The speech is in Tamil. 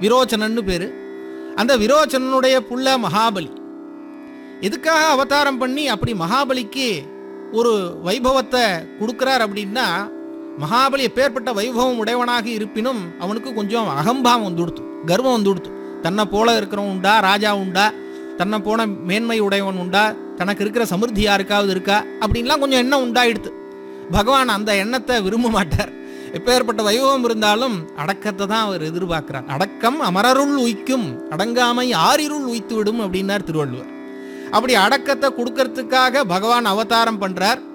விரோச்சனன்னு பேரு அந்த விரோச்சனனுடைய புள்ள மகாபலி எதுக்காக அவதாரம் பண்ணி அப்படி மகாபலிக்கு ஒரு வைபவத்தை கொடுக்கிறார் அப்படின்னா மகாபலி எப்பேற்பட்ட வைபவம் உடையவனாக இருப்பினும் அவனுக்கு கொஞ்சம் அகம்பாவம் வந்துடுத்து கர்வம் வந்துடுத்து தன்னை போல இருக்கிறவன் உண்டா ராஜா உண்டா தன்னை போன மேன்மை உடையவன் உண்டா தனக்கு இருக்கிற சமிருத்தி யாருக்காவது இருக்கா அப்படின்லாம் கொஞ்சம் எண்ணம் உண்டாயிடுத்து பகவான் அந்த எண்ணத்தை விரும்ப மாட்டார் எப்பேற்பட்ட வைபவம் இருந்தாலும் அடக்கத்தை தான் அவர் எதிர்பார்க்கிறார் அடக்கம் அமரருள் உய்க்கும் அடங்காமை ஆறிருள் உய்த்து விடும் அப்படின்னார் திருவள்ளுவர் அப்படி அடக்கத்தை கொடுக்கறதுக்காக பகவான் அவதாரம் பண்றார்